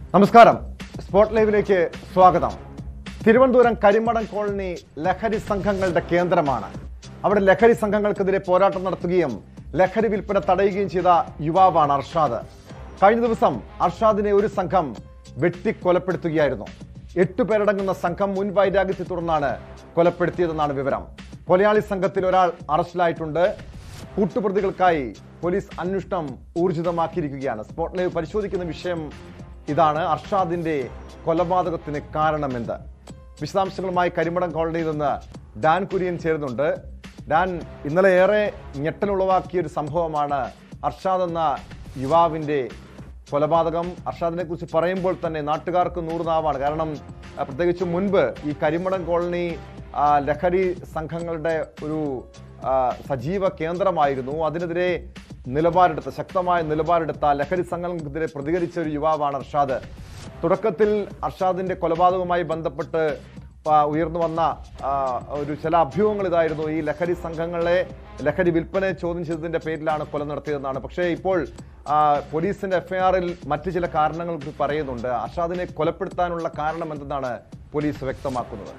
നമസ്കാരം സ്പോട്ട് ലൈവിലേക്ക് സ്വാഗതം തിരുവനന്തപുരം കരിമടം കോളനി ലഹരി സംഘങ്ങളുടെ കേന്ദ്രമാണ് അവിടെ ലഹരി സംഘങ്ങൾക്കെതിരെ പോരാട്ടം നടത്തുകയും ലഹരി വിൽപ്പന തടയുകയും ചെയ്ത യുവാവാണ് അർഷാദ് കഴിഞ്ഞ ദിവസം അർഷാദിനെ ഒരു സംഘം വെട്ടിക്കൊലപ്പെടുത്തുകയായിരുന്നു എട്ടു പേരടങ്ങുന്ന സംഘം മുൻ വൈരാഗ്യത്തെ തുടർന്നാണ് കൊലപ്പെടുത്തിയതെന്നാണ് വിവരം കൊലയാളി സംഘത്തിൽ ഒരാൾ അറസ്റ്റിലായിട്ടുണ്ട് കൂട്ടുപ്രതികൾക്കായി പോലീസ് അന്വേഷണം ഊർജിതമാക്കിയിരിക്കുകയാണ് സ്പോട്ട് ലൈവ് പരിശോധിക്കുന്ന വിഷയം ഇതാണ് അർഷാദിന്റെ കൊലപാതകത്തിന് കാരണമെന്ത് വിശദാംശങ്ങളുമായി കരിമടം കോളനിയിൽ നിന്ന് ഡാൻ കുര്യൻ ചേരുന്നുണ്ട് ഡാൻ ഇന്നലെ ഏറെ ഞെട്ടലുളവാക്കിയ ഒരു സംഭവമാണ് അർഷാദ് എന്ന യുവാവിന്റെ കൊലപാതകം അർഷാദിനെ കുറിച്ച് പറയുമ്പോൾ തന്നെ നാട്ടുകാർക്ക് നൂറുനാവാണ് കാരണം ആ, പ്രത്യേകിച്ച് മുൻപ് ഈ കരിമടം കോളനി ആ, ലഹരി സംഘങ്ങളുടെ ഒരു ആ, സജീവ കേന്ദ്രമായിരുന്നു അതിനെതിരെ നിലപാടെടുത്ത ശക്തമായ നിലപാടെടുത്ത ലഹരി സംഘങ്ങൾക്കെതിരെ പ്രതികരിച്ച ഒരു യുവാവാണ് അർഷാദ് തുടക്കത്തിൽ അർഷാദിന്റെ കൊലപാതകവുമായി ബന്ധപ്പെട്ട് ആ, ഉയർന്നു വന്ന ആ, ഒരു ചില അഭ്യൂഹങ്ങൾ ഇതായിരുന്നു ഈ ലഹരി സംഘങ്ങളെ ലഹരി വിൽപ്പന ചോദ്യം ചെയ്തതിന്റെ പേരിലാണ് കൊല നടത്തിയതെന്നാണ് പക്ഷേ ഇപ്പോൾ ആ, പോലീസിന്റെ എഫ്ഐആറിൽ മറ്റു ചില കാരണങ്ങൾ കൂടി പറയുന്നുണ്ട് അർഷാദിനെ കൊലപ്പെടുത്താനുള്ള കാരണം എന്തെന്നാണ് പോലീസ് വ്യക്തമാക്കുന്നത്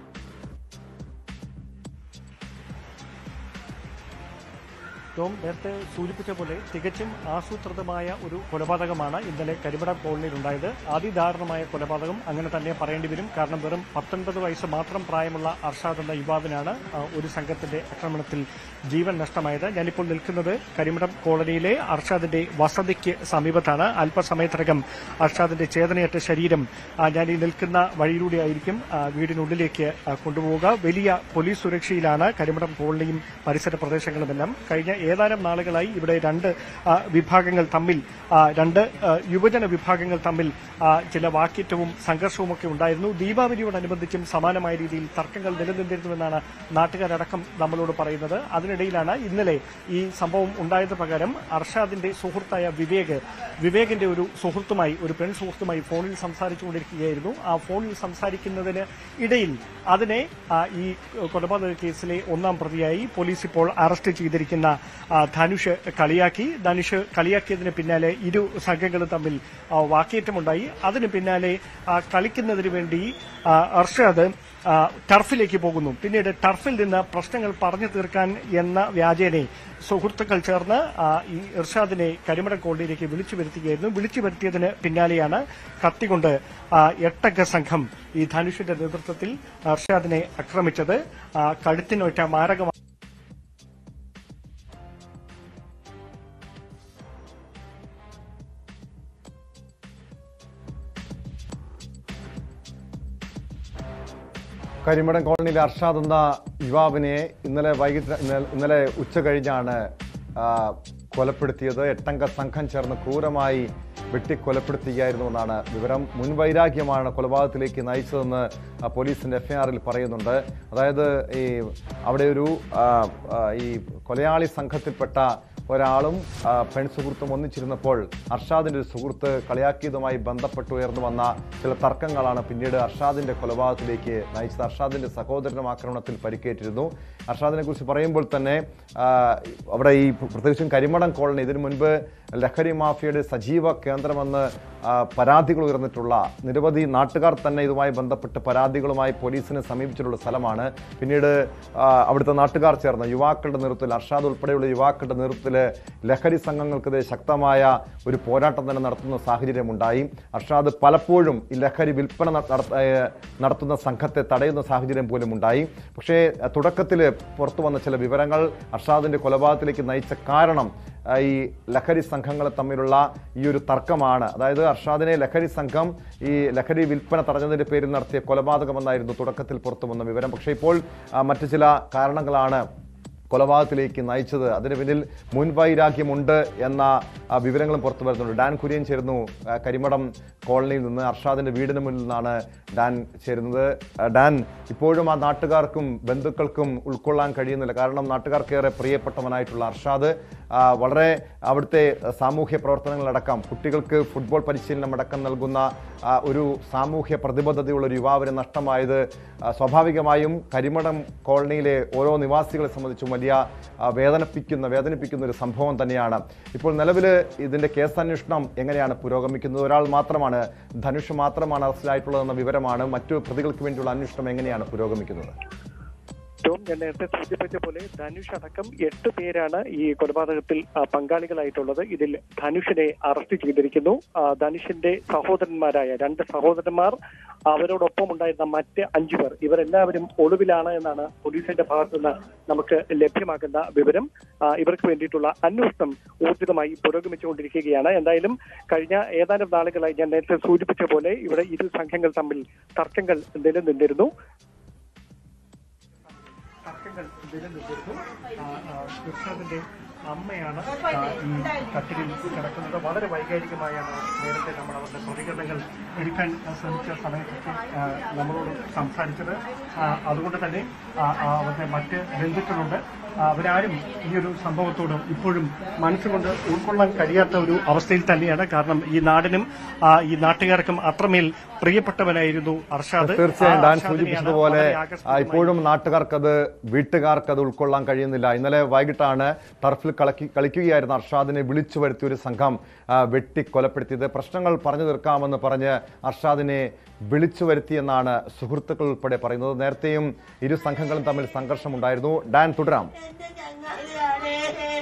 ടോം നേരത്തെ സൂചിപ്പിച്ച പോലെ തികച്ചും ആസൂത്രിതമായ ഒരു കൊലപാതകമാണ് ഇന്നലെ കരിമട കോളനിയിൽ ഉണ്ടായത് അതിദാരുണമായ കൊലപാതകം അങ്ങനെ തന്നെ പറയേണ്ടി വരും കാരണം വെറും പത്തൊൻപത് വയസ്സ് മാത്രം പ്രായമുള്ള അർഷാദ് എന്ന യുവാവിനാണ് ആ, ഒരു സംഘത്തിന്റെ ആക്രമണത്തിൽ ജീവൻ നഷ്ടമായത് ഞാനിപ്പോൾ നിൽക്കുന്നത് കരിമടം കോളനിയിലെ അർഷാദിന്റെ വസതിക്ക് സമീപത്താണ് അല്പസമയത്തിനകം അർഷാദിന്റെ ചേതനയറ്റ ശരീരം ആ, ഞാൻ ഈ നിൽക്കുന്ന വഴിയിലൂടെ ആയിരിക്കും ആ, വീടിനുള്ളിലേക്ക് ആ, കൊണ്ടുപോവുക വലിയ പോലീസ് സുരക്ഷയിലാണ് കരിമടം കോളനിയും പരിസര പ്രദേശങ്ങളുമെല്ലാം കഴിഞ്ഞ ഏതാനും നാളുകളായി ഇവിടെ രണ്ട് ആ, വിഭാഗങ്ങൾ തമ്മിൽ ആ, രണ്ട് ആ, യുവജന വിഭാഗങ്ങൾ തമ്മിൽ ആ, ചില വാക്കേറ്റവും സംഘർഷവും ഒക്കെ ഉണ്ടായിരുന്നു ദീപാവലിയോടനുബന്ധിച്ചും സമാനമായ രീതിയിൽ തർക്കങ്ങൾ നിലനിന്നിരുന്നുവെന്നാണ് നാട്ടുകാരടക്കം നമ്മളോട് പറയുന്നത് അതിനിടയിലാണ് ഇന്നലെ ഈ സംഭവം ഉണ്ടായത് പകരം അർഷാദിന്റെ സുഹൃത്തായ വിവേക് വിവേകിന്റെ ഒരു സുഹൃത്തുമായി ഒരു പെൺ സുഹൃത്തുമായി ഫോണിൽ സംസാരിച്ചുകൊണ്ടിരിക്കുകയായിരുന്നു ആ ഫോണിൽ സംസാരിക്കുന്നതിന് ഇടയിൽ അതിനെ ആ, ഈ കൊലപാതക കേസിലെ ഒന്നാം പ്രതിയായി പോലീസ് ഇപ്പോൾ അറസ്റ്റ് ചെയ്തിരിക്കുന്ന ആ, ധനുഷ് കളിയാക്കി ധനുഷ് കളിയാക്കിയതിന് പിന്നാലെ ഇരു സംഘങ്ങളും തമ്മിൽ ആ, വാക്കേറ്റമുണ്ടായി അതിന് പിന്നാലെ ആ, കളിക്കുന്നതിന് വേണ്ടി ആ, അർഷാദ് ആ, ടർഫിലേക്ക് പോകുന്നു പിന്നീട് ടർഫിൽ നിന്ന് പ്രശ്നങ്ങൾ പറഞ്ഞു തീർക്കാൻ എന്ന വ്യാജേനെ സുഹൃത്തുക്കൾ ചേർന്ന് ആ, ഈ ഇർഷാദിനെ കരിമട കോളനിയിലേക്ക് വിളിച്ചു വരുത്തുകയായിരുന്നു വിളിച്ചു വരുത്തിയതിന് പിന്നാലെയാണ് കത്തികൊണ്ട് ആ, എട്ടംഗ സംഘം ഈ ധനുഷിന്റെ നേതൃത്വത്തിൽ ഇർഷാദിനെ ആക്രമിച്ചത് ആ, കഴുത്തിനൊറ്റ മാരകമായ കരിമടം കോളനിയിലെ അർഷാദ് എന്ന യുവാവിനെ ഇന്നലെ വൈകിട്ട് ഇന്നലെ- ഇന്നലെ ഉച്ച കഴിഞ്ഞാണ് ആ, കൊലപ്പെടുത്തിയത് എട്ടംഗ സംഘം ചേർന്ന് ക്രൂരമായി വെട്ടിക്കൊലപ്പെടുത്തുകയായിരുന്നു എന്നാണ് വിവരം മുൻവൈരാഗ്യമാണ് കൊലപാതകത്തിലേക്ക് നയിച്ചതെന്ന് ആ, പോലീസിന്റെ എഫ്ഐആറിൽ പറയുന്നുണ്ട് അതായത് ഈ അവിടെ ഒരു ആ, ആ, ഈ കൊലയാളി സംഘത്തിൽപ്പെട്ട ഒരാളും ആ, പെൺ സുഹൃത്തും ഒന്നിച്ചിരുന്നപ്പോൾ അർഷാദിന്റെ ഒരു സുഹൃത്ത് കളിയാക്കിയതുമായി ബന്ധപ്പെട്ട് ഉയർന്നു വന്ന ചില തർക്കങ്ങളാണ് പിന്നീട് അർഷാദിന്റെ കൊലപാതകത്തിലേക്ക് നയിച്ചത് അർഷാദിന്റെ സഹോദരനും ആക്രമണത്തിൽ പരിക്കേറ്റിരുന്നു അർഷാദിനെ കുറിച്ച് പറയുമ്പോൾ തന്നെ ആ, അവിടെ ഈ പ്രത്യേകിച്ചും കരിമടം കോളനി ഇതിനു മുൻപ് ലഹരി മാഫിയയുടെ സജീവ കേന്ദ്രമെന്ന് ആ, പരാതികൾ ഉയർന്നിട്ടുള്ള നിരവധി നാട്ടുകാർ തന്നെ ഇതുമായി ബന്ധപ്പെട്ട് പരാതികളുമായി പോലീസിനെ സമീപിച്ചിട്ടുള്ള സ്ഥലമാണ് പിന്നീട് ആ, അവിടുത്തെ നാട്ടുകാർ ചേർന്ന് യുവാക്കളുടെ നേതൃത്വത്തിൽ അർഷാദ് ഉൾപ്പെടെയുള്ള യുവാക്കളുടെ നേതൃത്വത്തിൽ ലഹരി സംഘങ്ങൾക്കെതിരെ ശക്തമായ ഒരു പോരാട്ടം തന്നെ നടത്തുന്ന സാഹചര്യമുണ്ടായി അർഷാദ് പലപ്പോഴും ഈ ലഹരി വിൽപ്പന നട- നടത്ത- ഏ, നടത്തുന്ന സംഘത്തെ തടയുന്ന സാഹചര്യം പോലും ഉണ്ടായി പക്ഷേ തുടക്കത്തിൽ പുറത്തു വന്ന ചില വിവരങ്ങൾ അർഷാദിന്റെ കൊലപാതകത്തിലേക്ക് നയിച്ച കാരണം ആ, ഈ ലഹരി സംഘങ്ങൾ തമ്മിലുള്ള ഈ ഒരു തർക്കമാണ് അതായത് അർഷാദിനെ ലഹരി സംഘം ഈ ലഹരി വിൽപ്പന തടഞ്ഞതിന്റെ പേരിൽ നടത്തിയ കൊലപാതകമെന്നായിരുന്നു തുടക്കത്തിൽ പുറത്തു വന്ന വിവരം പക്ഷേ ഇപ്പോൾ ആ, മറ്റു ചില കാരണങ്ങളാണ് കൊലപാതകത്തിലേക്ക് നയിച്ചത് അതിന് പിന്നിൽ മുൻവൈരാഗ്യമുണ്ട് എന്ന ആ, വിവരങ്ങളും പുറത്തു വരുന്നുണ്ട് ഡാൻ കുര്യൻ ചേരുന്നു ആ, കരിമടം കോളനിയിൽ നിന്ന് അർഷാദിന്റെ വീടിന് മുന്നിൽ നിന്നാണ് ഡാൻ ചേരുന്നത് ആ, ഡാൻ ഇപ്പോഴും ആ നാട്ടുകാർക്കും ബന്ധുക്കൾക്കും ഉൾക്കൊള്ളാൻ കഴിയുന്നില്ല കാരണം നാട്ടുകാർക്കേറെ പ്രിയപ്പെട്ടവനായിട്ടുള്ള അർഷാദ് ആ, വളരെ അവിടുത്തെ സാമൂഹ്യ പ്രവർത്തനങ്ങളടക്കം കുട്ടികൾക്ക് ഫുട്ബോൾ പരിശീലനം അടക്കം നൽകുന്ന ആ, ഒരു സാമൂഹ്യ പ്രതിബദ്ധതയുള്ള ഒരു യുവാവിനെ നഷ്ടമായത് ആ, സ്വാഭാവികമായും കരിമടം കോളനിയിലെ ഓരോ നിവാസികളെ സംബന്ധിച്ചും വലിയ വലിയ ആ, വേദനിപ്പിക്കുന്ന വേദനിപ്പിക്കുന്ന ഒരു സംഭവം തന്നെയാണ് ഇപ്പോൾ നിലവിൽ ഇതിന്റെ കേസ് അന്വേഷണം എങ്ങനെയാണ് പുരോഗമിക്കുന്നത് ഒരാൾ മാത്രമാണ് ധനുഷ് മാത്രമാണ് അറസ്റ്റിലായിട്ടുള്ളതെന്ന വിവരമാണ് മറ്റു പ്രതികൾക്ക് വേണ്ടിയുള്ള അന്വേഷണം എങ്ങനെയാണ് പുരോഗമിക്കുന്നത് ടോം ഞാൻ നേരത്തെ സൂചിപ്പിച്ച പോലെ ധനുഷ് അടക്കം എട്ട് പേരാണ് ഈ കൊലപാതകത്തിൽ ആ, പങ്കാളികളായിട്ടുള്ളത് ഇതിൽ ധനുഷിനെ അറസ്റ്റ് ചെയ്തിരിക്കുന്നു ആ, ധനുഷിന്റെ സഹോദരന്മാരായ രണ്ട് സഹോദരന്മാർ അവരോടൊപ്പം ഉണ്ടായിരുന്ന മറ്റ് അഞ്ചു പേർ ഇവരെല്ലാവരും ഒളിവിലാണ് എന്നാണ് പോലീസിന്റെ ഭാഗത്തു നിന്ന് നമുക്ക് ലഭ്യമാകുന്ന വിവരം ആ, ഇവർക്ക് വേണ്ടിയിട്ടുള്ള അന്വേഷണം ഊർജിതമായി പുരോഗമിച്ചുകൊണ്ടിരിക്കുകയാണ് എന്തായാലും കഴിഞ്ഞ ഏതാനും നാളുകളായി ഞാൻ നേരത്തെ സൂചിപ്പിച്ച പോലെ ഇവിടെ ഇരു സംഘങ്ങൾ തമ്മിൽ തർക്കങ്ങൾ നിലനിന്നിരുന്നു തർക്കങ്ങൾ നിലനിന്നിരുന്നു ആ, ആ, കൃഷ്ണന്റെ അമ്മയാണ് ആ, ഈ കട്ടിലിൽ കിടക്കുന്നത് വളരെ വൈകാരികമായാണ് നേരത്തെ നമ്മൾ അവരുടെ പ്രതികരണങ്ങൾ എടുക്കാൻ ശ്രമിച്ച സമയത്തൊക്കെ ആ, നമ്മളോട് സംസാരിച്ചത് ആ, അതുകൊണ്ട് തന്നെ ആ, ആ, അവരുടെ മറ്റ് ബന്ധുക്കളുണ്ട് ആ, അവരാരും ഈ ഒരു സംഭവത്തോട് ഇപ്പോഴും മനസ്സുകൊണ്ട് ഉൾക്കൊള്ളാൻ കഴിയാത്ത ഒരു അവസ്ഥയിൽ തന്നെയാണ് കാരണം ഈ നാടിനും ആ, ഈ നാട്ടുകാർക്കും അത്രമേൽ പ്രിയപ്പെട്ടവനായിരുന്നു അർഷാദ് തീർച്ചയായും ആ ഡാൻ അർഷാദിനെയാണ് സൂചിപ്പിച്ചതുപോലെ വളരെ ആ, ആകസ്മികമായി ഇപ്പോഴും നാട്ടുകാർക്കത് വീട്ടുകാർക്കത് ഉൾക്കൊള്ളാൻ കഴിയുന്നില്ല ഇന്നലെ വൈകിട്ടാണ് ടർഫിൽ കളക്കി കളിക്കുകയായിരുന്ന അർഷാദിനെ വിളിച്ചു വരുത്തിയ ഒരു സംഘം ആ, വെട്ടി കൊലപ്പെടുത്തിയത് പ്രശ്നങ്ങൾ പറഞ്ഞു തീർക്കാമെന്ന് പറഞ്ഞ് അർഷാദിനെ വിളിച്ചു വരുത്തിയെന്നാണ് സുഹൃത്തുക്കൾ ഉൾപ്പെടെ പറയുന്നത് നേരത്തെയും ഇരു സംഘങ്ങളും തമ്മിൽ സംഘർഷമുണ്ടായിരുന്നു ഡാൻ തുടരാം എന്റെ ചങ്ങാതിയാണേ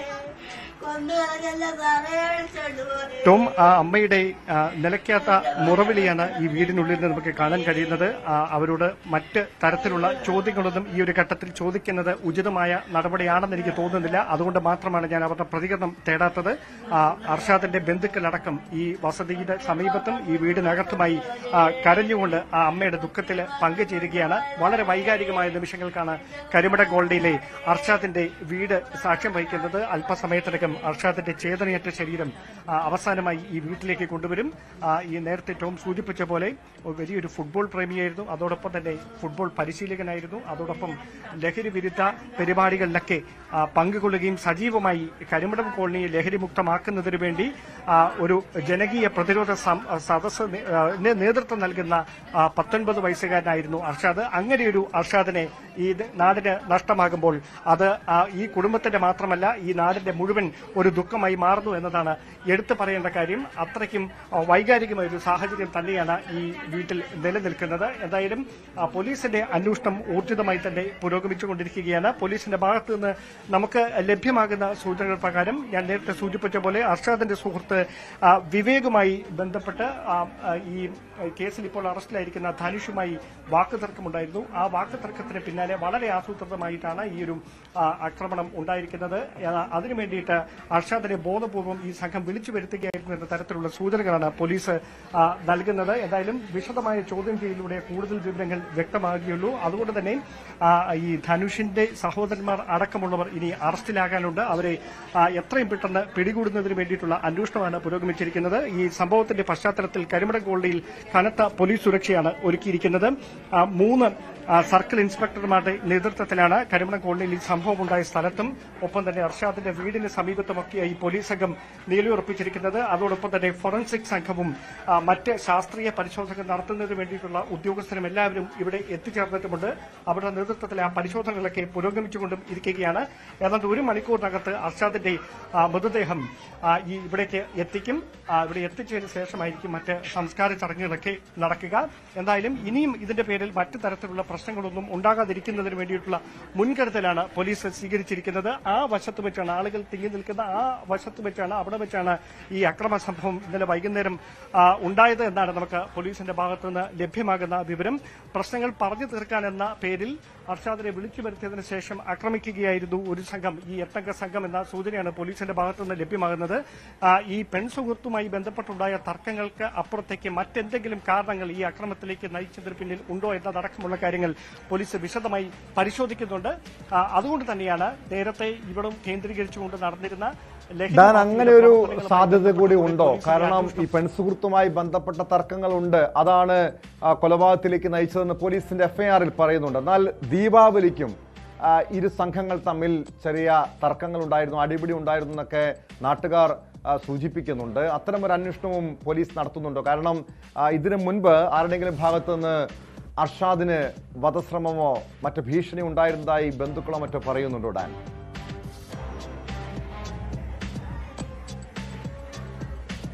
കൊന്നുകളഞ്ഞല്ല സാറേ വിളിച്ചോണ്ട് പോയി ടോം ആ അമ്മയുടെ ആ, നിലയ്ക്കാത്ത മുറവിളിയാണ് ഈ വീടിനുള്ളിൽ നിന്ന് നമുക്ക് കാണാൻ കഴിയുന്നത് ആ, അവരോട് മറ്റ് തരത്തിലുള്ള ചോദ്യങ്ങളൊന്നും ഈ ഒരു ഘട്ടത്തിൽ ചോദിക്കുന്നത് ഉചിതമായ നടപടിയാണെന്ന് എനിക്ക് തോന്നുന്നില്ല അതുകൊണ്ട് മാത്രമാണ് ഞാൻ അവരുടെ പ്രതികരണം തേടാത്തത് ആ, അർഷാദിന്റെ ബന്ധുക്കളടക്കം ഈ വസതിയുടെ സമീപത്തും ഈ വീടിനകത്തുമായി ആ, കരഞ്ഞുകൊണ്ട് ആ അമ്മയുടെ ദുഃഖത്തിൽ പങ്കുചേരുകയാണ് വളരെ വൈകാരികമായ നിമിഷങ്ങൾക്കാണ് കരിമട ഗോൾഡിയിലെ അർഷാദിന്റെ വീട് സാക്ഷ്യം വഹിക്കുന്നത് അല്പസമയത്തിനകം അർഷാദിന്റെ ചേതനയറ്റ ശരീരം ആ, അവസാനമായി ഈ വീട്ടിലേക്ക് കൊണ്ടുവരും ആ, ഈ നേരത്തെ ടോം സൂചിപ്പിച്ച പോലെ ഒരു വലിയൊരു ഫുട്ബോൾ പ്രേമിയായിരുന്നു അതോടൊപ്പം തന്നെ ഫുട്ബോൾ പരിശീലകനായിരുന്നു അതോടൊപ്പം ലഹരി വിരുദ്ധ പരിപാടികളിലൊക്കെ ആ, പങ്കുകൊള്ളുകയും സജീവമായി കരിമടം കോളനിയെ ലഹരി മുക്തമാക്കുന്നതിന് വേണ്ടി ആ, ഒരു ജനകീയ പ്രതിരോധ സം- സദസ്സ് നേ- ആ, ന് നേതൃത്വം നൽകുന്ന ആ, പത്തൊൻപത് വയസ്സുകാരനായിരുന്നു അർഷാദ് അങ്ങനെയൊരു അർഷാദിനെ ഈ ഇത് നാടിന് നഷ്ടമാകുമ്പോൾ അത് ആ, ഈ കുടുംബത്തിന്റെ മാത്രമല്ല ഈ നാടിന്റെ മുഴുവൻ ഒരു ദുഃഖമായി മാറുന്നു എന്നതാണ് എടുത്തു പറയേണ്ട കാര്യം അത്രയ്ക്കും ആ, വൈകാരികമായ ഒരു സാഹചര്യം തന്നെയാണ് ഈ വീട്ടിൽ നിലനിൽക്കുന്നത് എന്തായാലും ആ, പോലീസിന്റെ അന്വേഷണം ഊർജിതമായി തന്നെ പുരോഗമിച്ചുകൊണ്ടിരിക്കുകയാണ് പോലീസിന്റെ ഭാഗത്ത് നിന്ന് നമുക്ക് ലഭ്യമാകുന്ന സൂചനകൾ പ്രകാരം ഞാൻ നേരത്തെ സൂചിപ്പിച്ച പോലെ അർഷാദിന്റെ സുഹൃത്ത് ആ, വിവേകുമായി ബന്ധപ്പെട്ട് ആ, ആ, ഈ കേസിൽ ഇപ്പോൾ അറസ്റ്റിലായിരിക്കുന്ന ധനുഷുമായി വാക്കുതർക്കമുണ്ടായിരുന്നു ആ വാക്കുതർക്കത്തിന് പിന്നാലെ വളരെ ആസൂത്രിതമായിട്ടാണ് ഈ ഒരു ആ, ആക്രമണം ഉണ്ടായിരിക്കുന്നത് ആ, അതിനു വേണ്ടിയിട്ട് അർഷാദിനെ ബോധപൂർവം ഈ സംഘം വിളിച്ചു വരുത്തുകയായിരുന്നു എന്ന തരത്തിലുള്ള സൂചനകളാണ് പോലീസ് ആ, നൽകുന്നത് എന്തായാലും വിശദമായ ചോദ്യം ചെയ്യലിലൂടെ കൂടുതൽ വിവരങ്ങൾ വ്യക്തമാകുകയുള്ളൂ അതുകൊണ്ട് തന്നെ ആ, ഈ ധനുഷിന്റെ സഹോദരന്മാർ അടക്കമുള്ളവർ ഇനി അറസ്റ്റിലാകാനുണ്ട് അവരെ ആ, എത്രയും പെട്ടെന്ന് പിടികൂടുന്നതിന് വേണ്ടിയിട്ടുള്ള അന്വേഷണമാണ് പുരോഗമിച്ചിരിക്കുന്നത് ഈ സംഭവത്തിന്റെ പശ്ചാത്തലത്തിൽ കരിമട കോളനിയിൽ കനത്ത പോലീസ് സുരക്ഷയാണ് ഒരുക്കിയിരിക്കുന്നത് ആ, മൂന്ന് ആ, സർക്കിൾ ഇൻസ്പെക്ടർമാരുടെ നേതൃത്വത്തിലാണ് കരിമണം കോളനിയിൽ ഈ സംഭവമുണ്ടായ സ്ഥലത്തും ഒപ്പം തന്നെ അർഷാദിന്റെ വീടിന് സമീപത്തുമൊക്കെയായി പോലീസ് സംഘം നിലയുറപ്പിച്ചിരിക്കുന്നത് അതോടൊപ്പം തന്നെ ഫോറൻസിക് സംഘവും ആ, മറ്റ് ശാസ്ത്രീയ പരിശോധന നടത്തുന്നതിന് വേണ്ടിയിട്ടുള്ള ഉദ്യോഗസ്ഥരും എല്ലാവരും ഇവിടെ എത്തിച്ചേർന്നിട്ടുമുണ്ട് അവരുടെ നേതൃത്വത്തിൽ ആ പരിശോധനകളൊക്കെ പുരോഗമിച്ചുകൊണ്ടും ഇരിക്കുകയാണ് ഏതാണ്ട് ഒരു മണിക്കൂറിനകത്ത് അർഷാദിന്റെ ആ, മൃതദേഹം ആ, ഈ ഇവിടേക്ക് എത്തിക്കും ആ, ഇവിടെ എത്തിച്ചതിന് ശേഷമായിരിക്കും മറ്റ് സംസ്കാര ചടങ്ങുകളൊക്കെ നടക്കുക എന്തായാലും ഇനിയും ഇതിന്റെ പേരിൽ മറ്റു തരത്തിലുള്ള പ്രശ്നങ്ങളൊന്നും ഉണ്ടാകാതിരിക്കുന്നതിന് വേണ്ടിയിട്ടുള്ള മുൻകരുതലാണ് പോലീസ് സ്വീകരിച്ചിരിക്കുന്നത് ആ വശത്ത് വെച്ചാണ് ആളുകൾ തിങ്ങി നിൽക്കുന്ന ആ വശത്ത് വെച്ചാണ് അവിടെ വെച്ചാണ് ഈ അക്രമ സംഭവം ഇന്നലെ വൈകുന്നേരം ആ, ഉണ്ടായത് എന്നാണ് നമുക്ക് പോലീസിന്റെ ഭാഗത്തു നിന്ന് ലഭ്യമാകുന്ന വിവരം പ്രശ്നങ്ങൾ പറഞ്ഞു തീർക്കാൻ എന്ന പേരിൽ അർഷാദിനെ വിളിച്ചു വരുത്തിയതിനു ശേഷം ആക്രമിക്കുകയായിരുന്നു ഒരു സംഘം ഈ എട്ടംഗ സംഘം എന്ന സൂചനയാണ് പോലീസിന്റെ ഭാഗത്തു നിന്ന് ലഭ്യമാകുന്നത് ആ, ഈ പെൺസുഹൃത്തുമായി ബന്ധപ്പെട്ടുണ്ടായ തർക്കങ്ങൾക്ക് അപ്പുറത്തേക്ക് മറ്റെന്തെങ്കിലും കാരണങ്ങൾ ഈ അക്രമത്തിലേക്ക് നയിച്ചതിന് പിന്നിൽ ഉണ്ടോ എന്നതടക്കമുള്ള കാര്യങ്ങൾ പോലീസ് വിശദമായി പരിശോധിക്കുന്നുണ്ട് ആ, അതുകൊണ്ട് തന്നെയാണ് നേരത്തെ ഇവിടം കേന്ദ്രീകരിച്ചുകൊണ്ട് നടന്നിരുന്ന ലഹരി ഡാൻ മാഫിയയുടെ അങ്ങനെ ഒരു പ്രവർത്തനങ്ങളുമായി സാധ്യത കൂടി ബന്ധപ്പെട്ട് ഉണ്ടോ പോലീസിന്റെ കാരണം അന്വേഷണം ഈ പെൺസുഹൃത്തുമായി ബന്ധപ്പെട്ട തർക്കങ്ങളുണ്ട് അതാണ് ആ, കൊലപാതകത്തിലേക്ക് നയിച്ചതെന്ന് പോലീസിന്റെ എഫ്ഐആറിൽ പറയുന്നുണ്ട് എന്നാൽ ദീപാവലിക്കും ആ, ഇരു സംഘങ്ങൾ തമ്മിൽ ചെറിയ തർക്കങ്ങൾ ഉണ്ടായിരുന്നു അടിപിടി ഉണ്ടായിരുന്നു എന്നൊക്കെ നാട്ടുകാർ ആ, സൂചിപ്പിക്കുന്നുണ്ട് അത്തരം ഒരു അന്വേഷണവും പോലീസ് നടത്തുന്നുണ്ടോ കാരണം ആ, ഇതിനു മുൻപ് ആരുടെങ്കിലും ഭാഗത്തു നിന്ന് അർഷാദിന് വധശ്രമമോ മറ്റു ഭീഷണി ഉണ്ടായിരുന്നതായി ബന്ധുക്കളോ മറ്റോ പറയുന്നുണ്ടോ ഡാൻ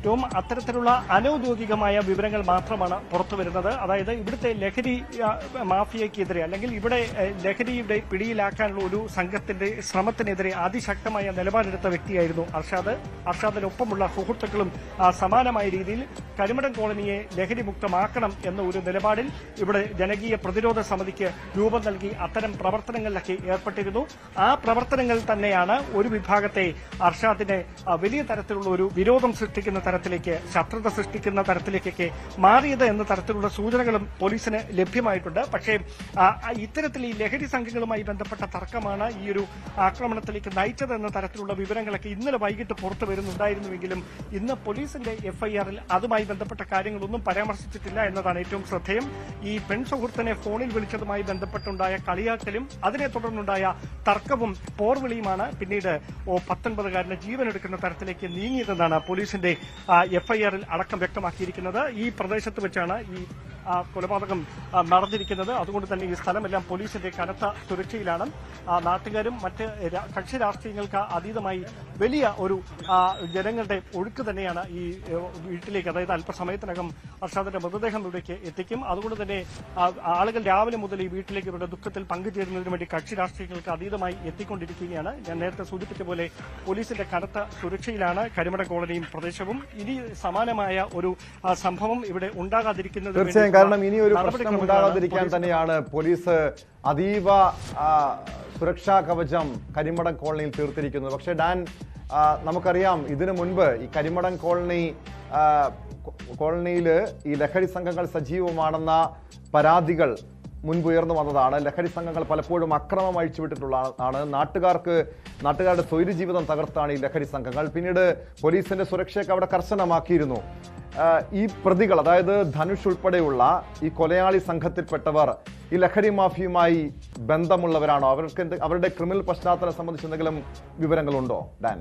ടോം അത്തരത്തിലുള്ള അനൌദ്യോഗികമായ വിവരങ്ങൾ മാത്രമാണ് പുറത്തു വരുന്നത് അതായത് ഇവിടുത്തെ ലഹരി ആ, മാഫിയക്കെതിരെ അല്ലെങ്കിൽ ഇവിടെ ഏ, ലഹരിയുടെ പിടിയിലാക്കാനുള്ള ഒരു സംഘത്തിന്റെ ശ്രമത്തിനെതിരെ അതിശക്തമായ നിലപാടെടുത്ത വ്യക്തിയായിരുന്നു അർഷാദ് അർഷാദിനൊപ്പമുള്ള സുഹൃത്തുക്കളും ആ, സമാനമായ രീതിയിൽ കരിമടം കോളനിയെ ലഹരി മുക്തമാക്കണം എന്ന ഒരു നിലപാടിൽ ഇവിടെ ജനകീയ പ്രതിരോധ സമിതിക്ക് രൂപം നൽകി അത്തരം പ്രവർത്തനങ്ങളിലൊക്കെ ഏർപ്പെട്ടിരുന്നു ആ പ്രവർത്തനങ്ങൾ തന്നെയാണ് ഒരു വിഭാഗത്തെ അർഷാദിനെ ആ, വലിയ തരത്തിലുള്ള ഒരു വിരോധം സൃഷ്ടിക്കുന്ന തരത്തിലേക്ക് ശത്രുത സൃഷ്ടിക്കുന്ന തരത്തിലേക്കൊക്കെ മാറിയത് എന്ന തരത്തിലുള്ള സൂചനകളും പോലീസിന് ലഭ്യമായിട്ടുണ്ട് പക്ഷേ ആ, ആ, ഇത്തരത്തിൽ ഈ ലഹരി സംഘങ്ങളുമായി ബന്ധപ്പെട്ട തർക്കമാണ് ഈ ഒരു ആക്രമണത്തിലേക്ക് നയിച്ചത് എന്ന തരത്തിലുള്ള വിവരങ്ങളൊക്കെ ഇന്നലെ വൈകിട്ട് പുറത്തു വരുന്നുണ്ടായിരുന്നുവെങ്കിലും ഇന്ന് പോലീസിന്റെ എഫ്ഐആറിൽ അതുമായി ബന്ധപ്പെട്ട കാര്യങ്ങളൊന്നും പരാമർശിച്ചിട്ടില്ല എന്നതാണ് ഏറ്റവും ശ്രദ്ധേയം ഈ പെൺ സുഹൃത്തിനെ ഫോണിൽ വിളിച്ചതുമായി ബന്ധപ്പെട്ടുണ്ടായ കളിയാക്കലും അതിനെ തുടർന്നുണ്ടായ തർക്കവും പോർവിളിയുമാണ് പിന്നീട് ഓ പത്തൊൻപതുകാരന് ജീവനെടുക്കുന്ന തരത്തിലേക്ക് നീങ്ങിയതെന്നാണ് പോലീസിന്റെ എഫ്ഐആറിൽ അടക്കം വ്യക്തമാക്കിയിരിക്കുന്നത് ഈ പ്രദേശത്ത് വെച്ചാണ് ഈ ആ, കൊലപാതകം ആ, നടന്നിരിക്കുന്നത് അതുകൊണ്ട് തന്നെ ഈ സ്ഥലമെല്ലാം പോലീസിന്റെ കനത്ത സുരക്ഷയിലാണ് ആ, നാട്ടുകാരും മറ്റ് രാ- കക്ഷി രാഷ്ട്രീയങ്ങൾക്ക് അതീതമായി വലിയ ഒരു ആ, ജനങ്ങളുടെ ഒഴുക്ക് തന്നെയാണ് ഈ ഏ, വീട്ടിലേക്ക് അതായത് അല്പസമയത്തിനകം അർഷാദിന്റെ മൃതദേഹം ഇവിടേക്ക് എത്തിക്കും അതുകൊണ്ട് തന്നെ ആ, ആളുകൾ രാവിലെ മുതൽ ഈ വീട്ടിലേക്ക് ഇവരുടെ ദുഃഖത്തിൽ പങ്കുചേരുന്നതിന് വേണ്ടി കക്ഷി രാഷ്ട്രീയങ്ങൾക്ക് അതീതമായി എത്തിക്കൊണ്ടിരിക്കുകയാണ് ഞാൻ നേരത്തെ സൂചിപ്പിച്ച പോലെ പോലീസിന്റെ കനത്ത സുരക്ഷയിലാണ് കരിമട കോളനിയും പ്രദേശവും ഇനി സമാനമായ ഒരു ആ, സംഭവം ഇവിടെ ഉണ്ടാകാതിരിക്കുന്നതിന് തീർച്ചയായും വേണ്ടിയിട്ടുള്ള കാരണം ഇനി ഒരു പ്രശ്നം നടപടിക്രമങ്ങളാണ് ഉണ്ടാകാതിരിക്കാൻ പോലീസ് തന്നെയാണ് പോലീസ് അതീവ ആ, സുരക്ഷാ കവചം കരിമടം കോളനിയിൽ തീർത്തിരിക്കുന്നത് പക്ഷേ ഡാൻ ആ, നമുക്കറിയാം ഇതിനു മുൻപ് ഈ കരിമടം കോളനി ആ, കോ- കോളനിയിൽ ഈ ലഹരി സംഘങ്ങൾ സജീവമാണെന്ന പരാതികൾ മുൻപ് ഉയർന്നു വന്നതാണ് ലഹരി സംഘങ്ങൾ പലപ്പോഴും അക്രമം അഴിച്ചുവിട്ടിട്ടുള്ളതാണ് നാട്ടുകാർക്ക് നാട്ടുകാരുടെ സ്വൈര ജീവിതം തകർത്താണ് ഈ ലഹരി സംഘങ്ങൾ പിന്നീട് പോലീസിന്റെ സുരക്ഷയൊക്കെ അവിടെ കർശനമാക്കിയിരുന്നു ആ, ഈ പ്രതികൾ അതായത് ധനുഷ് ഉൾപ്പെടെയുള്ള ഈ കൊലയാളി സംഘത്തിൽപ്പെട്ടവർ ഈ ലഹരി മാഫിയുമായി ബന്ധമുള്ളവരാണോ അവർക്ക് എന്ത് അവരുടെ ക്രിമിനൽ പശ്ചാത്തലം സംബന്ധിച്ച് എന്തെങ്കിലും വിവരങ്ങളുണ്ടോ ഡാൻ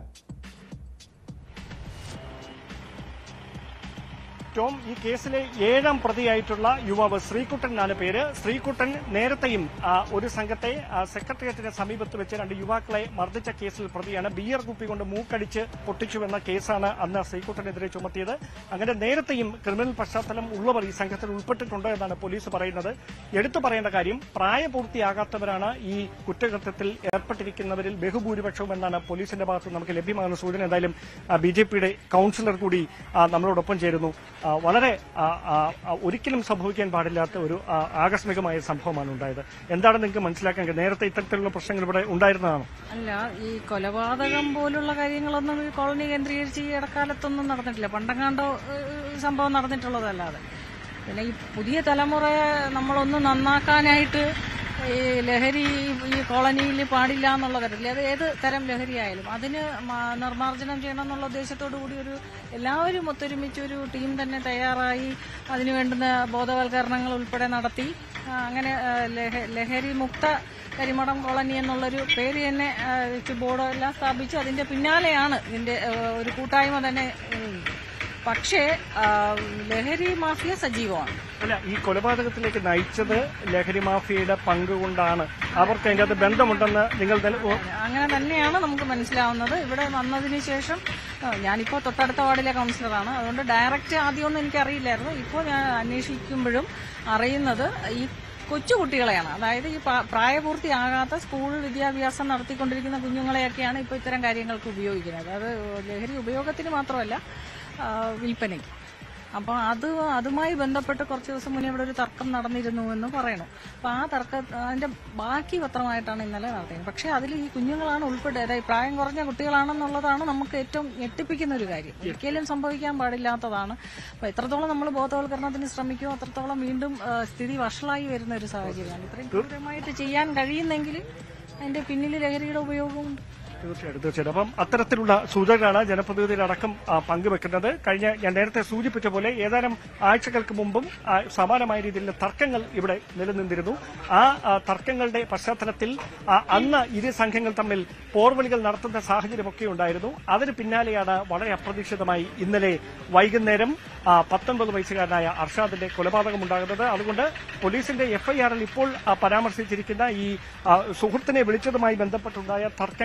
ടോം ഈ കേസിലെ ഏഴാം പ്രതിയായിട്ടുള്ള യുവാവ് ശ്രീകുട്ടൻ എന്നാണ് പേര് ശ്രീകുട്ടൻ നേരത്തെയും ആ, ഒരു സംഘത്തെ ആ, സെക്രട്ടേറിയറ്റിന് സമീപത്ത് വെച്ച് രണ്ട് യുവാക്കളെ മർദ്ദിച്ച കേസിൽ പ്രതിയാണ് ബിയർ കുപ്പി കൊണ്ട് മൂക്കടിച്ച് പൊട്ടിച്ചുവെന്ന കേസാണ് അന്ന് ശ്രീകുട്ടനെതിരെ ചുമത്തിയത് അങ്ങനെ നേരത്തെയും ക്രിമിനൽ പശ്ചാത്തലം ഉള്ളവർ ഈ സംഘത്തിൽ ഉൾപ്പെട്ടിട്ടുണ്ട് എന്നാണ് പോലീസ് പറയുന്നത് എടുത്തു പറയേണ്ട കാര്യം പ്രായപൂർത്തിയാകാത്തവരാണ് ഈ കുറ്റകൃത്യത്തിൽ ഏർപ്പെട്ടിരിക്കുന്നവരിൽ ബഹുഭൂരിപക്ഷവും എന്നാണ് പോലീസിന്റെ ഭാഗത്ത് നമുക്ക് ലഭ്യമാകുന്ന സൂചന എന്തായാലും ബി ജെ പിയുടെ കൌൺസിലർ കൂടി ആ, നമ്മളോടൊപ്പം ചേരുന്നു ആ, വളരെ ആ, ആ, ആ, ഒരിക്കലും സംഭവിക്കാൻ പാടില്ലാത്ത ഒരു ആ, ആകസ്മികമായ സംഭവമാണ് ഉണ്ടായത് എന്താണ് നിങ്ങൾക്ക് മനസ്സിലാക്കാൻ കഴിയുക? നേരത്തെ ഇത്തരത്തിലുള്ള പ്രശ്നങ്ങൾ ഇവിടെ ഉണ്ടായിരുന്നതാണോ അല്ല ഈ കൊലപാതകം പോലുള്ള കാര്യങ്ങളൊന്നും ഈ കോളനി കേന്ദ്രീകരിച്ച് ഈ ഇടക്കാലത്തൊന്നും നടന്നിട്ടില്ല പണ്ടെങ്ങാണ്ടോ ഏഹ്, സംഭവം നടന്നിട്ടുള്ളതല്ലാതെ പിന്നെ ഈ പുതിയ തലമുറയെ നമ്മളൊന്ന് നന്നാക്കാനായിട്ട് ഈ ലഹരി ഈ കോളനിയിൽ പാടില്ല എന്നുള്ള കാര്യത്തിൽ അത് ഏത് തരം ലഹരി ആയാലും അതിന് മ- നിർമ്മാർജ്ജനം ചെയ്യണം എന്നുള്ള ഉദ്ദേശത്തോടു കൂടി ഒരു എല്ലാവരും ഒത്തൊരുമിച്ച് ഒരു ടീം തന്നെ തയ്യാറായി അതിനു വേണ്ടുന്ന ബോധവൽക്കരണങ്ങൾ ഉൾപ്പെടെ നടത്തി ആ, അങ്ങനെ ആ, ലഹ- ലഹരി മുക്ത കരിമടം കോളനി എന്നുള്ളൊരു പേര് തന്നെ ആ, വെച്ച് ബോർഡ് എല്ലാം സ്ഥാപിച്ചു അതിന്റെ പിന്നാലെയാണ് ഇതിന്റെ ആ, ഒരു കൂട്ടായ്മ തന്നെ ഉം. പക്ഷേ ആ, ലഹരി മാഫിയ സജീവമാണ് അല്ല ഈ കൊലപാതകത്തിലേക്ക് നയിച്ചത് ലഹരി മാഫിയയുടെ പങ്ക് കൊണ്ടാണ് അവർക്ക് അതിന്റെ അകത്ത് ബന്ധമുണ്ടെന്ന് നിങ്ങൾ നില- ഓ, അങ്ങനെ തന്നെയാണ് നമുക്ക് മനസ്സിലാവുന്നത് ഇവിടെ വന്നതിന് ശേഷം ആ, ഞാനിപ്പോൾ തൊട്ടടുത്ത വാർഡിലെ കൗൺസിലറാണ് അതുകൊണ്ട് ഡയറക്റ്റ് ആദ്യമൊന്നും എനിക്കറിയില്ലായിരുന്നു ഇപ്പോൾ ഞാൻ അന്വേഷിക്കുമ്പോഴും അറിയുന്നത് ഈ കൊച്ചുകുട്ടികളെയാണ് അതായത് ഈ പ്രാ- പ്രായപൂർത്തിയാകാത്ത സ്കൂൾ വിദ്യാഭ്യാസം നടത്തിക്കൊണ്ടിരിക്കുന്ന കുഞ്ഞുങ്ങളെയൊക്കെയാണ് ഇപ്പോൾ ഇത്തരം കാര്യങ്ങൾക്ക് ഉപയോഗിക്കുന്നത് അത് ലഹരി ഉപയോഗത്തിന് മാത്രമല്ല ആ, വിൽപ്പനയ്ക്ക് അപ്പോൾ അത് അതുമായി ബന്ധപ്പെട്ട് കുറച്ച് ദിവസം മുന്നേ ഇവിടെ ഒരു തർക്കം നടന്നിരുന്നു എന്ന് പറയണം അപ്പോൾ ആ തർക്ക അതിന്റെ ബാക്കി പത്രമായിട്ടാണ് ഇന്നലെ നടത്തിയത് പക്ഷേ അതിൽ ഈ കുഞ്ഞുങ്ങളാണ് ഉൾപ്പെടെ അതായത് പ്രായം കുറഞ്ഞ കുട്ടികളാണെന്നുള്ളതാണ് നമുക്ക് ഏറ്റവും ഞെട്ടിപ്പിക്കുന്ന ഒരു കാര്യം ഒരിക്കലും സംഭവിക്കാൻ പാടില്ലാത്തതാണ് അപ്പോൾ എത്രത്തോളം നമ്മൾ ബോധവൽക്കരണത്തിന് ശ്രമിക്കുമോ അത്രത്തോളം വീണ്ടും ആ, സ്ഥിതി വഷളായി വരുന്ന ഒരു സാഹചര്യമാണ് ഇത്രയും ക്രൂരമായിട്ട് ചെയ്യാൻ കഴിയുന്നെങ്കിൽ അതിന്റെ പിന്നിൽ ലഹരിയുടെ ഉപയോഗവും തീർച്ചയായിട്ടും തീർച്ചയായിട്ടും അപ്പം അത്തരത്തിലുള്ള സൂചനകളാണ് ജനപ്രതിനിധികളടക്കം ആ, പങ്കുവെക്കുന്നത് കഴിഞ്ഞ ഞാൻ നേരത്തെ സൂചിപ്പിച്ച പോലെ ഏതാനും ആഴ്ചകൾക്ക് മുമ്പും ആ, സമാനമായ രീതിയിലുള്ള തർക്കങ്ങൾ ഇവിടെ നിലനിന്നിരുന്നു ആ ആ, തർക്കങ്ങളുടെ പശ്ചാത്തലത്തിൽ ആ, അന്ന് ഇരു സംഘങ്ങൾ തമ്മിൽ പോർവലികൾ നടത്തുന്ന സാഹചര്യമൊക്കെ ഉണ്ടായിരുന്നു അതിന് പിന്നാലെയാണ് വളരെ അപ്രതീക്ഷിതമായി ഇന്നലെ വൈകുന്നേരം ആ, പത്തൊൻപത് വയസ്സുകാരനായ അർഷാദിന്റെ കൊലപാതകം ഉണ്ടാകുന്നത് അതുകൊണ്ട് പോലീസിന്റെ എഫ്ഐആറിൽ ഇപ്പോൾ ആ, പരാമർശിച്ചിരിക്കുന്ന ഈ ആ, സുഹൃത്തിനെ വിളിച്ചതുമായി ബന്ധപ്പെട്ടുണ്ടായ തർക്കങ്ങൾക്ക്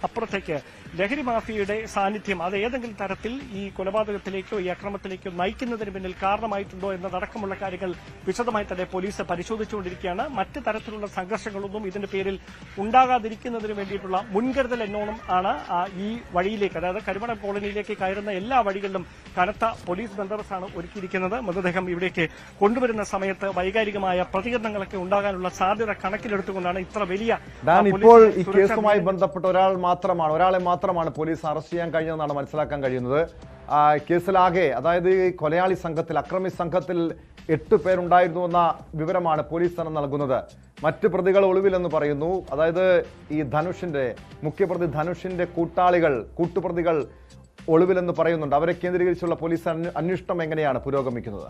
അപ്പുറത്തേക്ക് ലഹരി മാഫിയയുടെ സാന്നിധ്യം അത് ഏതെങ്കിലും തരത്തിൽ ഈ കൊലപാതകത്തിലേക്കോ ഈ അക്രമത്തിലേക്കോ നയിക്കുന്നതിന് പിന്നിൽ കാരണമായിട്ടുണ്ടോ എന്നതടക്കമുള്ള കാര്യങ്ങൾ വിശദമായി തന്നെ പോലീസ് പരിശോധിച്ചുകൊണ്ടിരിക്കുകയാണ് മറ്റ് തരത്തിലുള്ള സംഘർഷങ്ങളൊന്നും ഇതിന്റെ പേരിൽ ഉണ്ടാകാതിരിക്കുന്നതിന് വേണ്ടിയിട്ടുള്ള മുൻകരുതൽ എന്നോണം ആണ് ആ, ഈ വഴിയിലേക്ക് അതായത് കരുമണം കോളനിയിലേക്ക് കയറുന്ന എല്ലാ വഴികളിലും കനത്ത പോലീസ് ബന്ദോബസ്താണ് ഒരുക്കിയിരിക്കുന്നത് മൃതദേഹം ഇവിടേക്ക് കൊണ്ടുവരുന്ന സമയത്ത് വൈകാരികമായ പ്രതികരണങ്ങളൊക്കെ ഉണ്ടാകാനുള്ള സാധ്യത കണക്കിലെടുത്തുകൊണ്ടാണ് ഇത്ര വലിയ ആ, ഡാൻ പോലീസ് ഇപ്പോൾ ഈ സുരക്ഷാ കേസുമായി ബന്ധപ്പെട്ട ഒരാൾ മാത്രമാണ് ഒരാളെ മാത്രമാണ് പോലീസ് അറസ്റ്റ് ചെയ്യാൻ കഴിഞ്ഞതെന്നാണ് മനസ്സിലാക്കാൻ കഴിയുന്നത് ആ, കേസിലാകെ അതായത് ഈ കൊലയാളി സംഘത്തിൽ അക്രമി സംഘത്തിൽ എട്ട് പേരുണ്ടായിരുന്നുവെന്ന വിവരമാണ് പോലീസ് തന്നെ നൽകുന്നത് മറ്റ് പ്രതികൾ ഒളിവിലെന്ന് പറയുന്നു അതായത് ഈ ധനുഷിന്റെ മുഖ്യപ്രതി ധനുഷിന്റെ കൂട്ടാളികൾ കൂട്ടുപ്രതികൾ ഒളിവിലെന്ന് പറയുന്നുണ്ട് അവരെ കേന്ദ്രീകരിച്ചുള്ള പോലീസ് അന്വ- അന്വേഷണം എങ്ങനെയാണ് പുരോഗമിക്കുന്നത്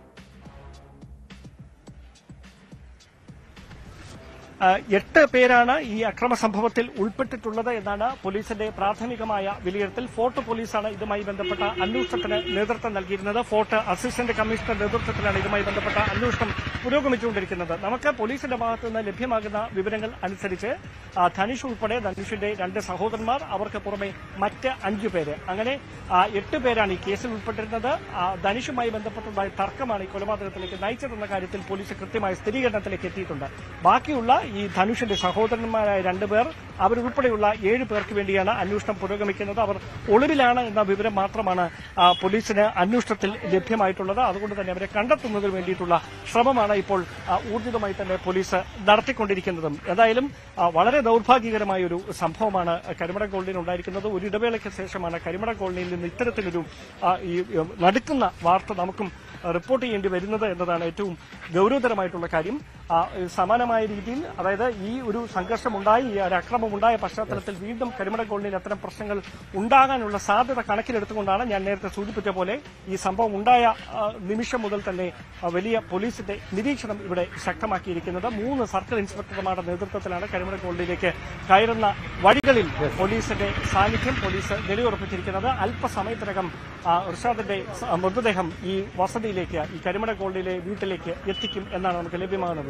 ആ, എട്ട് പേരാണ് ഈ അക്രമ സംഭവത്തിൽ ഉൾപ്പെട്ടിട്ടുള്ളത് എന്നാണ് പോലീസിന്റെ പ്രാഥമികമായ വിലയിരുത്തൽ ഫോർട്ട് പോലീസാണ് ഇതുമായി ബന്ധപ്പെട്ട അന്വേഷണത്തിന് നേതൃത്വം നൽകിയിരുന്നത് ഫോർട്ട് അസിസ്റ്റന്റ് കമ്മീഷണർ നേതൃത്വത്തിലാണ് ഇതുമായി ബന്ധപ്പെട്ട അന്വേഷണം പുരോഗമിച്ചുകൊണ്ടിരിക്കുന്നത് നമുക്ക് പോലീസിന്റെ ഭാഗത്തു നിന്ന് ലഭ്യമാകുന്ന വിവരങ്ങൾ അനുസരിച്ച് ആ, ധനുഷ് ഉൾപ്പെടെ ധനുഷിന്റെ രണ്ട് സഹോദരന്മാർ അവർക്ക് പുറമെ മറ്റ് അഞ്ചു പേര് അങ്ങനെ ആ, എട്ട് പേരാണ് ഈ കേസിൽ ഉൾപ്പെട്ടിരുന്നത് ആ, ധനുഷുമായി ബന്ധപ്പെട്ടുണ്ടായ തർക്കമാണ് ഈ കൊലപാതകത്തിലേക്ക് നയിച്ചതെന്ന കാര്യത്തിൽ പോലീസ് കൃത്യമായ സ്ഥിരീകരണത്തിലേക്ക് എത്തിയിട്ടുണ്ട് ബാക്കിയുള്ള ഈ ധനുഷിന്റെ സഹോദരന്മാരായ രണ്ടുപേർ അവരുൾപ്പെടെയുള്ള ഏഴ് പേർക്ക് വേണ്ടിയാണ് അന്വേഷണം പുരോഗമിക്കുന്നത് അവർ ഒളിവിലാണ് എന്ന വിവരം മാത്രമാണ് ആ, പോലീസിന് അന്വേഷണത്തിൽ ലഭ്യമായിട്ടുള്ളത് അതുകൊണ്ട് തന്നെ അവരെ കണ്ടെത്തുന്നതിന് വേണ്ടിയിട്ടുള്ള ശ്രമമാണ് ഇപ്പോൾ ആ, ഊർജിതമായി തന്നെ പോലീസ് നടത്തിക്കൊണ്ടിരിക്കുന്നതും എന്തായാലും ആ, വളരെ ദൗർഭാഗ്യകരമായ ഒരു സംഭവമാണ് കരിമട കോളനിയിൽ ഉണ്ടായിരിക്കുന്നത് ഒരു ഇടവേളയ്ക്ക് ശേഷമാണ് കരിമട കോളനിയിൽ നിന്ന് ഇത്തരത്തിലൊരു ആ, ഈ ഉം, നടുക്കുന്ന വാർത്ത നമുക്കും ആ, റിപ്പോർട്ട് ചെയ്യേണ്ടി വരുന്നത് എന്നതാണ് ഏറ്റവും ഗൗരവതരമായിട്ടുള്ള കാര്യം ആ, സമാനമായ രീതിയിൽ അതായത് ഈ ഒരു സംഘർഷമുണ്ടായി ഈ ഒരു അക്രമം ഉണ്ടായ പശ്ചാത്തലത്തിൽ വീണ്ടും കരിമട കോളനിയിൽ അത്തരം പ്രശ്നങ്ങൾ ഉണ്ടാകാനുള്ള സാധ്യത കണക്കിലെടുത്തുകൊണ്ടാണ് ഞാൻ നേരത്തെ സൂചിപ്പിച്ച പോലെ ഈ സംഭവം ഉണ്ടായ ആ, നിമിഷം മുതൽ തന്നെ ആ, വലിയ പോലീസിന്റെ നിരീക്ഷണം ഇവിടെ ശക്തമാക്കിയിരിക്കുന്നത് മൂന്ന് സർക്കിൾ ഇൻസ്പെക്ടർമാരുടെ നേതൃത്വത്തിലാണ് കരിമട കോളനിയിലേക്ക് കയറുന്ന വഴികളിൽ പോലീസിന്റെ സാന്നിധ്യം പോലീസ് നിലയുറപ്പിച്ചിരിക്കുന്നത് അല്പസമയത്തിനകം ആ, ഇർഷാദിന്റെ സ- മൃതദേഹം ഈ വസതിയിലേക്ക് ഈ കരിമട കോളനിയിലെ വീട്ടിലേക്ക് എത്തിക്കും എന്നാണ് നമുക്ക് ലഭ്യമാകുന്നത്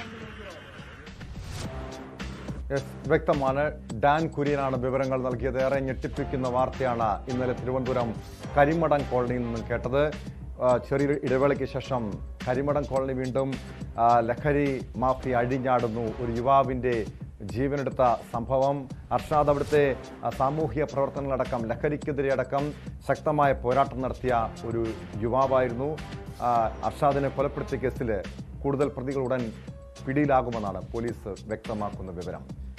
യെസ് വ്യക്തമാണ് ഡാൻ കുര്യനാണ് വിവരങ്ങൾ നൽകിയത് ഏറെ ഞെട്ടിപ്പിക്കുന്ന വാർത്തയാണ് ഇന്നലെ തിരുവനന്തപുരം കരിമടം കോളനിയിൽ നിന്നും കേട്ടത് ആ, ചെറിയൊരു ഇടവേളയ്ക്ക് ശേഷം കരിമടം കോളനി വീണ്ടും ആ, ലഹരി മാഫി അഴിഞ്ഞാടുന്നു ഒരു യുവാവിൻ്റെ ജീവനെടുത്ത സംഭവം അർഷാദ് അവിടുത്തെ ആ, സാമൂഹ്യ പ്രവർത്തനങ്ങളടക്കം ലഹരിക്കെതിരെ അടക്കം ശക്തമായ പോരാട്ടം നടത്തിയ ഒരു യുവാവായിരുന്നു ആ, അർഷാദിനെ കൊലപ്പെടുത്തിയ കേസിൽ കൂടുതൽ പ്രതികൾ ഉടൻ പിടിയിലാകുമെന്നാണ് പോലീസ് വ്യക്തമാക്കുന്ന വിവരം